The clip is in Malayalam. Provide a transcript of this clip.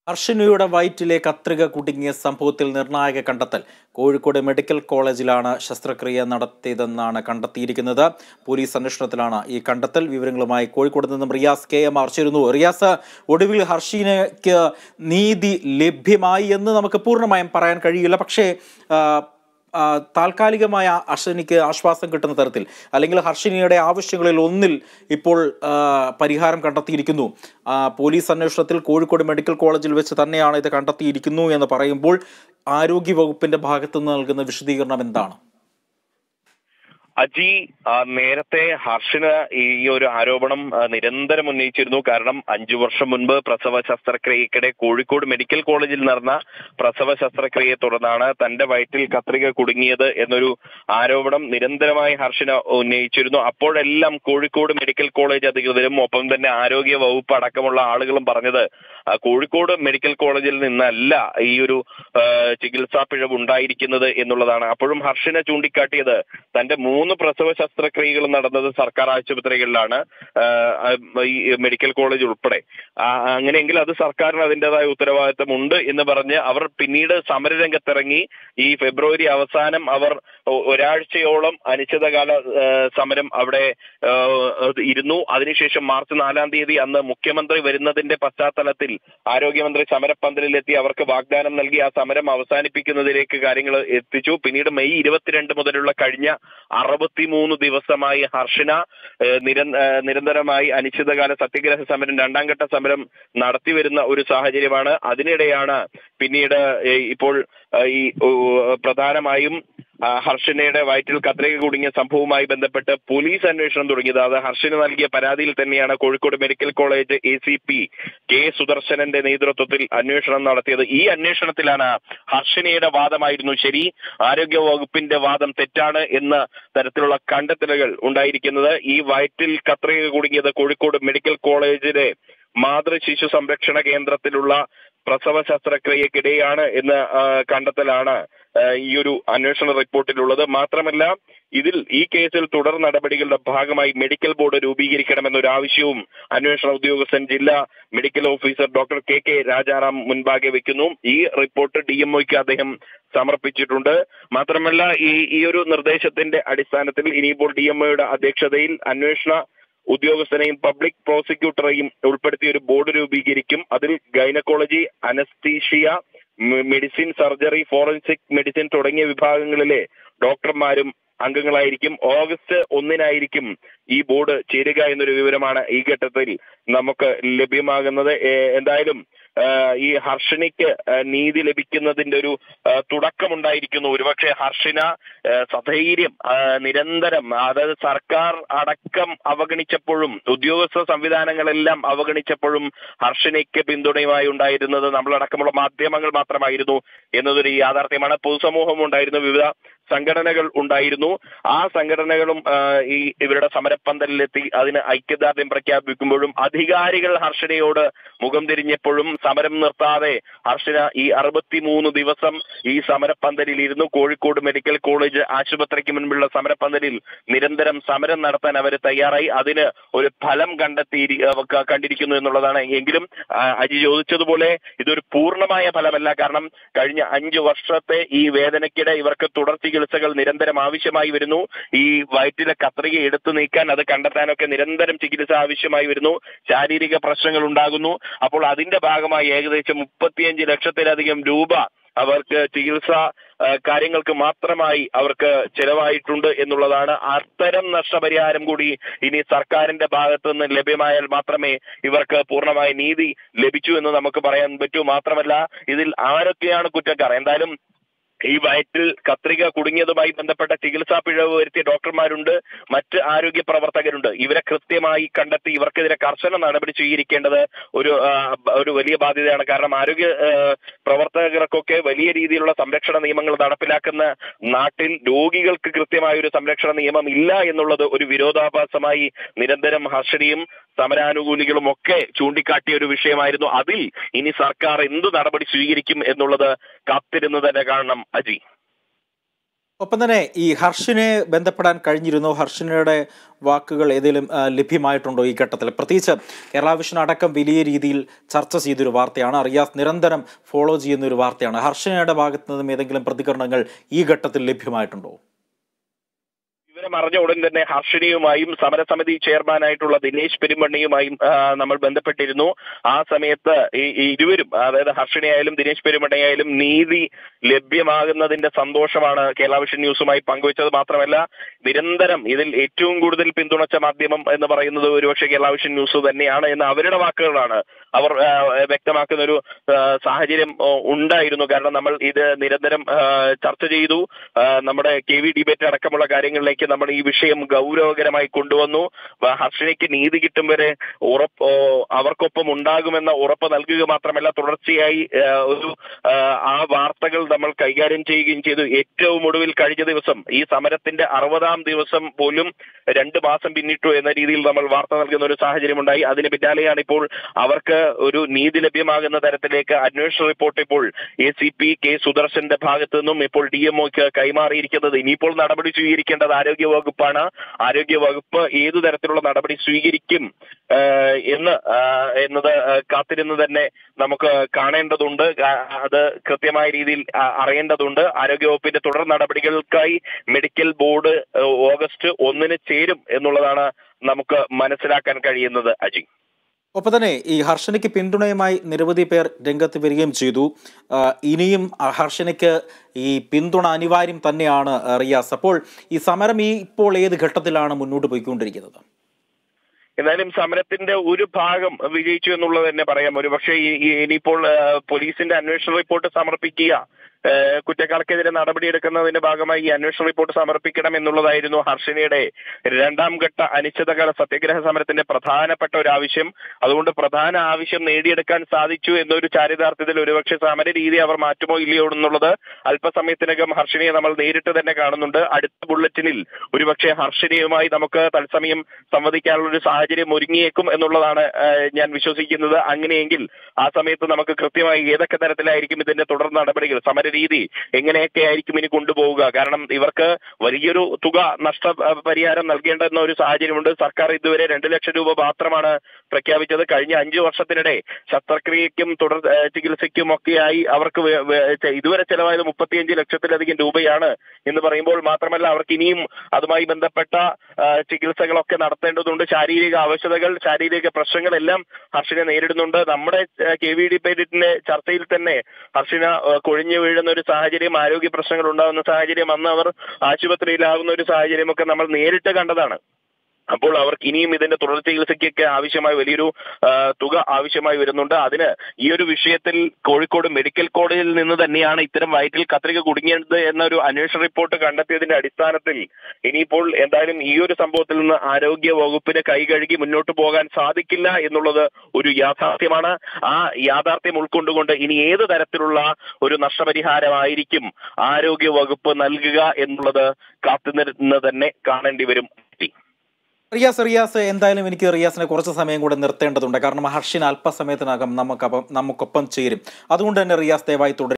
ഹർഷിനിയുടെ വയറ്റിലെ കത്രിക കുടുങ്ങിയ സംഭവത്തിൽ നിർണായക കണ്ടെത്തൽ കോഴിക്കോട് മെഡിക്കൽ കോളേജിലാണ് ശസ്ത്രക്രിയ നടത്തിയതെന്നാണ് കണ്ടെത്തിയിരിക്കുന്നത് പോലീസ് അന്വേഷണത്തിലാണ് ഈ കണ്ടെത്തൽ വിവരങ്ങളുമായി കോഴിക്കോട് നിന്നും റിയാസ് കെ എം ആർ ചേരുന്നു റിയാസ് ഒടുവിൽ ഹർഷീനയ്ക്ക് നീതി ലഭ്യമായി എന്ന് നമുക്ക് പൂർണ്ണമായും പറയാൻ കഴിയില്ല പക്ഷേ ആ, ആ, താൽക്കാലികമായ അശ്വിനിക്ക് ആശ്വാസം കിട്ടുന്ന തരത്തിൽ അല്ലെങ്കിൽ ഹർഷിനിയുടെ ആവശ്യങ്ങളിൽ ഒന്നിൽ ഇപ്പോൾ ആ, പരിഹാരം കണ്ടെത്തിയിരിക്കുന്നു ആ, പോലീസ് അന്വേഷണത്തിൽ കോഴിക്കോട് മെഡിക്കൽ കോളേജിൽ വെച്ച് തന്നെയാണ് ഇത് കണ്ടെത്തിയിരിക്കുന്നു എന്ന് പറയുമ്പോൾ ആരോഗ്യ വകുപ്പിന്റെ ഭാഗത്തു നിന്ന് നൽകുന്ന വിശദീകരണം എന്താണ് അജി ആ, നേരത്തെ ഹർഷിന് ഈ ഒരു ആരോപണം ആ, നിരന്തരം ഉന്നയിച്ചിരുന്നു കാരണം അഞ്ചു വർഷം മുൻപ് പ്രസവ ശസ്ത്രക്രിയക്കിടെ കോഴിക്കോട് മെഡിക്കൽ കോളേജിൽ നടന്ന പ്രസവ ശസ്ത്രക്രിയയെ തുടർന്നാണ് തന്റെ വയറ്റിൽ കത്രിക കുടുങ്ങിയത് എന്നൊരു ആരോപണം നിരന്തരമായി ഹർഷിന ഉന്നയിച്ചിരുന്നു അപ്പോഴെല്ലാം കോഴിക്കോട് മെഡിക്കൽ കോളേജ് അധികൃതരും ഒപ്പം തന്നെ ആരോഗ്യ വകുപ്പ് അടക്കമുള്ള ആളുകളും പറഞ്ഞത് ആ, കോഴിക്കോട് മെഡിക്കൽ കോളേജിൽ നിന്നല്ല ഈ ഒരു ആ, ചികിത്സാ പിഴവ് ഉണ്ടായിരിക്കുന്നത് എന്നുള്ളതാണ് അപ്പോഴും ഹർഷിന ചൂണ്ടിക്കാട്ടിയത് തന്റെ മൂന്ന് പ്രസവ ശസ്ത്രക്രിയകൾ നടന്നത് സർക്കാർ ആശുപത്രികളിലാണ് ആ, ആ, ഈ മെഡിക്കൽ കോളേജ് ഉൾപ്പെടെ ആ, അങ്ങനെയെങ്കിൽ അത് സർക്കാരിന് അതിൻ്റെതായ ഉത്തരവാദിത്തമുണ്ട് എന്ന് പറഞ്ഞ് അവർ പിന്നീട് സമരരംഗത്തിറങ്ങി ഈ ഫെബ്രുവരി അവസാനം അവർ ഒ- ഒരാഴ്ചയോളം അനിശ്ചിതകാല ആ, സമരം അവിടെ ആ, ഇരുന്നു അതിനുശേഷം മാർച്ച് നാലാം തീയതി അന്ന് മുഖ്യമന്ത്രി വരുന്നതിന്റെ പശ്ചാത്തലത്തിൽ ആരോഗ്യമന്ത്രി സമരപ്പന്തലിലെത്തി അവർക്ക് വാഗ്ദാനം നൽകി ആ സമരം അവസാനിപ്പിക്കുന്നതിലേക്ക് കാര്യങ്ങൾ എത്തിച്ചു പിന്നീട് മെയ് ഇരുപത്തിരണ്ട് മുതലുള്ള കഴിഞ്ഞ അറുപത്തിമൂന്ന് ദിവസമായി ഹർഷിന ഏഹ്, നിര- ഏഹ്, നിരന്തരമായി അനിശ്ചിതകാല സത്യഗ്രഹ സമരം രണ്ടാം ഘട്ട സമരം നടത്തി വരുന്ന ഒരു സാഹചര്യമാണ് അതിനിടെയാണ് പിന്നീട് ഏഹ്, ഇപ്പോൾ ഏഹ്, ഈ ഏഹ്, പ്രധാനമായും ആ, ഹർഷനയുടെ വയറ്റിൽ കത്രിക കുടുങ്ങിയ സംഭവവുമായി ബന്ധപ്പെട്ട് പോലീസ് അന്വേഷണം തുടങ്ങിയത് അത് ഹർഷന് നൽകിയ പരാതിയിൽ തന്നെയാണ് Kozhikode medical college A C P K സുദർശനന്റെ നേതൃത്വത്തിൽ അന്വേഷണം നടത്തിയത് ഈ അന്വേഷണത്തിലാണ് ഹർഷനയുടെ വാദമായിരുന്നു ശരി ആരോഗ്യ വകുപ്പിന്റെ വാദം തെറ്റാണ് എന്ന തരത്തിലുള്ള കണ്ടെത്തലുകൾ ഉണ്ടായിരിക്കുന്നത് ഈ വയറ്റിൽ കത്രിക കുടുങ്ങിയത് കോഴിക്കോട് മെഡിക്കൽ കോളേജിലെ മാതൃ ശിശു സംരക്ഷണ കേന്ദ്രത്തിലുള്ള പ്രസവ ശസ്ത്രക്രിയക്കിടെയാണ് എന്ന ആ, കണ്ടെത്തലാണ് ആ, ഈ ഒരു അന്വേഷണ റിപ്പോർട്ടിലുള്ളത് മാത്രമല്ല ഇതിൽ ഈ കേസിൽ തുടർ നടപടികളുടെ ഭാഗമായി മെഡിക്കൽ ബോർഡ് രൂപീകരിക്കണമെന്നൊരു ആവശ്യവും അന്വേഷണ ഉദ്യോഗസ്ഥൻ ജില്ലാ medical officer doctor K K Rajaram മുൻപാകെ വെക്കുന്നു ഈ റിപ്പോർട്ട് ഡി എംഒയ്ക്ക് അദ്ദേഹം സമർപ്പിച്ചിട്ടുണ്ട് മാത്രമല്ല ഈ ഈ ഒരു നിർദ്ദേശത്തിന്റെ അടിസ്ഥാനത്തിൽ ഇനിയിപ്പോൾ ഡി എംഒയുടെ അധ്യക്ഷതയിൽ അന്വേഷണ ഉദ്യോഗസ്ഥനെയും പബ്ലിക് പ്രോസിക്യൂട്ടറെയും ഉൾപ്പെടുത്തിയ ഒരു ബോർഡ് രൂപീകരിക്കും അതിൽ ഗൈനക്കോളജി അനസ്തീഷ്യ മെ- മെഡിസിൻ സർജറി ഫോറൻസിക് മെഡിസിൻ തുടങ്ങിയ വിഭാഗങ്ങളിലെ ഡോക്ടർമാരും അംഗങ്ങളായിരിക്കും ഓഗസ്റ്റ് ഒന്നിനായിരിക്കും ഈ ബോർഡ് ചേരുക എന്നൊരു വിവരമാണ് ഈ ഘട്ടത്തിൽ നമുക്ക് ലഭ്യമാകുന്നത് ഏ- എന്തായാലും ആ, ഈ ഹർഷനിക്ക് ആ, നീതി ലഭിക്കുന്നതിന്റെ ഒരു ആ, തുടക്കമുണ്ടായിരിക്കുന്നു ഒരുപക്ഷെ ഹർഷിന ആ, സധൈര്യം ആ, നിരന്തരം അതായത് സർക്കാർ അടക്കം അവഗണിച്ചപ്പോഴും ഉദ്യോഗസ്ഥ സംവിധാനങ്ങളെല്ലാം അവഗണിച്ചപ്പോഴും ഹർഷനയ്ക്ക് പിന്തുണയുമായി ഉണ്ടായിരുന്നത് നമ്മളടക്കമുള്ള മാധ്യമങ്ങൾ മാത്രമായിരുന്നു എന്നതൊരു യാഥാർത്ഥ്യമാണ് പൊതുസമൂഹം ഉണ്ടായിരുന്നു വിവിധ സംഘടനകൾ ഉണ്ടായിരുന്നു ആ സംഘടനകളും ആ, ഈ ഇവരുടെ സമരപ്പന്തലിലെത്തി അതിന് ഐക്യദാർഢ്യം പ്രഖ്യാപിക്കുമ്പോഴും അധികാരികൾ ഹർഷനയോട് മുഖം തിരിഞ്ഞപ്പോഴും സമരം നിർത്താതെ ഹർഷന ഈ അറുപത്തിമൂന്ന് ദിവസം ഈ സമരപ്പന്തലിൽ ഇരുന്നു കോഴിക്കോട് മെഡിക്കൽ കോളേജ് ആശുപത്രിക്ക് മുൻപുള്ള സമരപ്പന്തലിൽ നിരന്തരം സമരം നടത്താൻ അവർ തയ്യാറായി അതിന് ഒരു ഫലം കണ്ടെത്തി കണ്ടിരിക്കുന്നു എന്നുള്ളതാണ് എങ്കിലും ആ, അജി ചോദിച്ചതുപോലെ ഇതൊരു പൂർണ്ണമായ ഫലമല്ല കാരണം കഴിഞ്ഞ അഞ്ചു വർഷത്തെ ഈ വേദനയ്ക്കിടെ ഇവർക്ക് തുടർ ചികിത്സകൾ നിരന്തരം ആവശ്യമായി വരുന്നു ഈ വയറ്റിലെ കത്രിക എടുത്തു നീക്കാൻ അത് കണ്ടെത്താനൊക്കെ നിരന്തരം ചികിത്സ ആവശ്യമായി വരുന്നു ശാരീരിക പ്രശ്നങ്ങൾ ഉണ്ടാകുന്നു അപ്പോൾ അതിന്റെ ഭാഗമായി ഏകദേശം മുപ്പത്തിയഞ്ച് ലക്ഷത്തിലധികം രൂപ അവർക്ക് ചികിത്സ ആ, കാര്യങ്ങൾക്ക് മാത്രമായി അവർക്ക് ചെലവായിട്ടുണ്ട് എന്നുള്ളതാണ് അത്തരം നഷ്ടപരിഹാരം കൂടി ഇനി സർക്കാരിന്റെ ഭാഗത്തു നിന്ന് ലഭ്യമായാൽ മാത്രമേ ഇവർക്ക് പൂർണ്ണമായ നീതി ലഭിച്ചു എന്ന് നമുക്ക് പറയാൻ പറ്റൂ മാത്രമല്ല ഇതിൽ ആരൊക്കെയാണ് കുറ്റക്കാർ എന്തായാലും ഈ വയറ്റിൽ കത്രിക കുടുങ്ങിയതുമായി ബന്ധപ്പെട്ട ചികിത്സാ പിഴവ് വരുത്തിയ ഡോക്ടർമാരുണ്ട് മറ്റ് ആരോഗ്യ പ്രവർത്തകരുണ്ട് ഇവരെ കൃത്യമായി കണ്ടെത്തി ഇവർക്കെതിരെ കർശന നടപടി സ്വീകരിക്കേണ്ടത് ഒരു ആ, ഒരു വലിയ ബാധ്യതയാണ് കാരണം ആരോഗ്യ ആ, പ്രവർത്തകർക്കൊക്കെ വലിയ രീതിയിലുള്ള സംരക്ഷണ നിയമങ്ങൾ നടപ്പിലാക്കുന്ന നാട്ടിൽ രോഗികൾക്ക് കൃത്യമായ ഒരു സംരക്ഷണ നിയമം ഇല്ല എന്നുള്ളത് ഒരു വിരോധാഭാസമായി നിരന്തരം ഹർഷണിയും സമരാനുകൂലികളും ഒക്കെ ചൂണ്ടിക്കാട്ടിയ ഒരു വിഷയമായിരുന്നു അതിൽ ഇനി സർക്കാർ എന്ത് നടപടി സ്വീകരിക്കും എന്നുള്ളത് കാത്തിരുന്ന് തന്നെ കാണണം അജി ഒപ്പം തന്നെ ഈ ഹർഷിനെ ബന്ധപ്പെടാൻ കഴിഞ്ഞിരുന്നോ ഹർഷിനയുടെ വാക്കുകൾ ഏതെങ്കിലും ആ, ലഭ്യമായിട്ടുണ്ടോ ഈ ഘട്ടത്തിൽ പ്രത്യേകിച്ച് കേരള വിഷൻ അടക്കം വലിയ രീതിയിൽ ചർച്ച ചെയ്തൊരു വാർത്തയാണ് റിയാസ് നിരന്തരം ഫോളോ ചെയ്യുന്ന ഒരു വാർത്തയാണ് ഹർഷിനയുടെ ഭാഗത്തു നിന്നും ഏതെങ്കിലും പ്രതികരണങ്ങൾ ഈ ഘട്ടത്തിൽ ലഭ്യമായിട്ടുണ്ടോ വിവരം അറിഞ്ഞ ഉടൻ തന്നെ ഹർഷിനിയുമായും സമരസമിതി ചെയർമാനായിട്ടുള്ള ദിനേശ് പെരുമണ്ണയുമായും ആ, നമ്മൾ ബന്ധപ്പെട്ടിരുന്നു ആ സമയത്ത് ഈ ഈ ഇരുവരും അതായത് ഹർഷിണിയായാലും ദിനേശ് പെരുമണ്ണയായാലും നീതി ലഭ്യമാകുന്നതിന്റെ സന്തോഷമാണ് കേരള വിഷൻ ന്യൂസുമായി പങ്കുവച്ചത് മാത്രമല്ല നിരന്തരം ഇതിൽ ഏറ്റവും കൂടുതൽ പിന്തുണച്ച മാധ്യമം എന്ന് പറയുന്നത് ഒരുപക്ഷെ കേരള വിഷൻ ന്യൂസ് തന്നെയാണ് എന്ന് അവരുടെ വാക്കുകളാണ് അവർ ആ, വ്യക്തമാക്കുന്ന ഒരു ആ, സാഹചര്യം ആ, ഉണ്ടായിരുന്നു കാരണം നമ്മൾ ഇത് നിരന്തരം ആ, ചർച്ച ചെയ്തു ആ, നമ്മുടെ കെ വി ഡിബേറ്റ് അടക്കമുള്ള കാര്യങ്ങളിലേക്ക് നമ്മൾ ഈ വിഷയം ഗൗരവകരമായി കൊണ്ടുവന്നു വ- ഹർഷിനിക്ക് നീതി കിട്ടും വരെ ഉറപ്പ് ഓ, അവർക്കൊപ്പം ഉണ്ടാകുമെന്ന ഉറപ്പ് നൽകുക മാത്രമല്ല തുടർച്ചയായി ആ, ഒരു ആ, ആ വാർത്തകൾ നമ്മൾ കൈകാര്യം ചെയ്യുകയും ചെയ്തു ഏറ്റവും ഒടുവിൽ കഴിഞ്ഞ ദിവസം ഈ സമരത്തിന്റെ അറുപതാം ദിവസം പോലും രണ്ട് മാസം പിന്നിട്ടു എന്ന രീതിയിൽ നമ്മൾ വാർത്ത നൽകുന്ന ഒരു സാഹചര്യം ഉണ്ടായി അതിന് പിന്നാലെയാണ് ഇപ്പോൾ അവർക്ക് ഒരു നീതി ലഭ്യമാകുന്ന തരത്തിലേക്ക് അന്വേഷണ റിപ്പോർട്ട് ഇപ്പോൾ എ സി പി കെ സുദർശന്റെ ഭാഗത്തു നിന്നും ഇപ്പോൾ ഡി എംഒക്ക് കൈമാറിയിരിക്കുന്നത് ഇനിയിപ്പോൾ നടപടി സ്വീകരിക്കേണ്ടത് ആരോഗ്യ വകുപ്പാണ് ആരോഗ്യ വകുപ്പ് ഏതു തരത്തിലുള്ള നടപടി സ്വീകരിക്കും ആ, എന്ന് ആ, എന്നത് ആ, കാത്തിരുന്ന് തന്നെ നമുക്ക് കാണേണ്ടതുണ്ട് ആ, അത് കൃത്യമായ രീതിയിൽ ആ, അറിയേണ്ടതുണ്ട് ആരോഗ്യവകുപ്പിന്റെ തുടർ നടപടികൾക്കായി മെഡിക്കൽ ബോർഡ് ആ, ഓഗസ്റ്റ് ഒന്നിന് ചേരും എന്നുള്ളതാണ് നമുക്ക് മനസ്സിലാക്കാൻ കഴിയുന്നത് അജി ഒപ്പം തന്നെ ഈ ഹർഷനയ്ക്ക് പിന്തുണയുമായി നിരവധി പേർ രംഗത്ത് വരികയും ചെയ്തു ആ, ഇനിയും ആ ഹർഷനയ്ക്ക് ഈ പിന്തുണ അനിവാര്യം തന്നെയാണ് ആ, റിയാസ് അപ്പോൾ ഈ സമരം ഈ ഇപ്പോൾ ഏത് ഘട്ടത്തിലാണ് മുന്നോട്ട് പോയിക്കൊണ്ടിരിക്കുന്നത് എന്നാലും സമരത്തിന്റെ ഒരു ഭാഗം വിജയിച്ചു എന്നുള്ളത് തന്നെ പറയാം ഒരുപക്ഷെ ഈ- ഈ ഇനിയിപ്പോൾ ആ, പോലീസിന്റെ അന്വേഷണ റിപ്പോർട്ട് സമർപ്പിക്കുക ആ, കുറ്റക്കാർക്കെതിരെ നടപടിയെടുക്കുന്നതിന്റെ ഭാഗമായി ഈ അന്വേഷണ റിപ്പോർട്ട് സമർപ്പിക്കണം എന്നുള്ളതായിരുന്നു ഹർഷിനിയുടെ രണ്ടാം ഘട്ട അനിശ്ചിതകാല സത്യാഗ്രഹ സമരത്തിന്റെ പ്രധാനപ്പെട്ട ഒരു ആവശ്യം അതുകൊണ്ട് പ്രധാന ആവശ്യം നേടിയെടുക്കാൻ സാധിച്ചു എന്നൊരു ചാരിതാർത്ഥ്യത്തിൽ ഒരുപക്ഷെ സമര രീതി അവർ മാറ്റുമോ ഇല്ലയോ എന്നുള്ളത് അല്പസമയത്തിനകം ഹർഷിനിയെ നമ്മൾ നേരിട്ട് തന്നെ കാണുന്നുണ്ട് അടുത്ത ബുള്ളറ്റിനിൽ ഒരുപക്ഷെ ഹർഷിനിയുമായി നമുക്ക് തത്സമയം സംവദിക്കാനുള്ള ഒരു സാഹചര്യം ഒരുങ്ങിയേക്കും എന്നുള്ളതാണ് ആ, ഞാൻ വിശ്വസിക്കുന്നത് അങ്ങനെയെങ്കിൽ ആ സമയത്ത് നമുക്ക് കൃത്യമായി ഏതൊക്കെ തരത്തിലായിരിക്കും ഇതിന്റെ തുടർ നടപടികൾ സമരരീതി എങ്ങനെയൊക്കെ ആയിരിക്കും ഇനി കൊണ്ടുപോവുക കാരണം ഇവർക്ക് വലിയൊരു തുക നഷ്ട ആ, പരിഹാരം നൽകേണ്ടെന്ന ഒരു സാഹചര്യമുണ്ട് സർക്കാർ ഇതുവരെ രണ്ട് ലക്ഷം രൂപ മാത്രമാണ് പ്രഖ്യാപിച്ചത് കഴിഞ്ഞ അഞ്ചു വർഷത്തിനിടെ ശസ്ത്രക്രിയയ്ക്കും തുടർ ആ, ചികിത്സയ്ക്കും ഒക്കെയായി അവർക്ക് വേ- വേ- ചെ- ഇതുവരെ ചെലവായത് മുപ്പത്തിയഞ്ച് ലക്ഷത്തിലധികം രൂപയാണ് എന്ന് പറയുമ്പോൾ മാത്രമല്ല അവർക്ക് ഇനിയും അതുമായി ബന്ധപ്പെട്ട ആ, ചികിത്സകളൊക്കെ നടത്തേണ്ടതുണ്ട് ശാരീരിക ആവശ്യതകൾ ശാരീരിക പ്രശ്നങ്ങളെല്ലാം ഹർഷിന നേരിടുന്നുണ്ട് നമ്മുടെ കെ വി ഡി പേരിറ്റിന്റെ ചർച്ചയിൽ തന്നെ ഹർഷിന ആ, കൊഴിഞ്ഞു വീഴുന്ന ഒരു സാഹചര്യം ആരോഗ്യ പ്രശ്നങ്ങൾ ഉണ്ടാകുന്ന സാഹചര്യം അന്ന് അവർ ആശുപത്രിയിലാകുന്ന ഒരു സാഹചര്യമൊക്കെ നമ്മൾ നേരിട്ട് കണ്ടതാണ് അപ്പോൾ അവർക്ക് ഇനിയും ഇതിന്റെ തുടർ ചികിത്സയ്ക്കൊക്കെ ആവശ്യമായ വലിയൊരു ആ, തുക ആവശ്യമായി വരുന്നുണ്ട് അതിന് ഈ ഒരു വിഷയത്തിൽ കോഴിക്കോട് മെഡിക്കൽ കോളേജിൽ നിന്ന് തന്നെയാണ് ഇത്തരം വയറ്റിൽ കത്രിക കുടുങ്ങിയത് എന്നൊരു അന്വേഷണ റിപ്പോർട്ട് കണ്ടെത്തിയതിന്റെ അടിസ്ഥാനത്തിൽ ഇനിയിപ്പോൾ എന്തായാലും ഈ ഒരു സംഭവത്തിൽ നിന്ന് ആരോഗ്യ വകുപ്പിന് കൈകഴുകി മുന്നോട്ട് പോകാൻ സാധിക്കില്ല എന്നുള്ളത് ഒരു യാഥാർത്ഥ്യമാണ് ആ യാഥാർത്ഥ്യം ഉൾക്കൊണ്ടുകൊണ്ട് ഇനി ഏത് തരത്തിലുള്ള ഒരു നഷ്ടപരിഹാരമായിരിക്കും ആരോഗ്യ വകുപ്പ് നൽകുക എന്നുള്ളത് കാത്തുനിന്ന് തന്നെ കാണേണ്ടി വരും റിയാസ് റിയാസ് എന്തായാലും എനിക്ക് റിയാസിനെ കുറച്ച് സമയം കൂടെ നിർത്തേണ്ടതുണ്ട് കാരണം ഹർഷിൻ അല്പസമയത്തിനകം നമുക്കപ്പം നമുക്കൊപ്പം ചേരും അതുകൊണ്ട് തന്നെ റിയാസ് ദയവായി തുടരും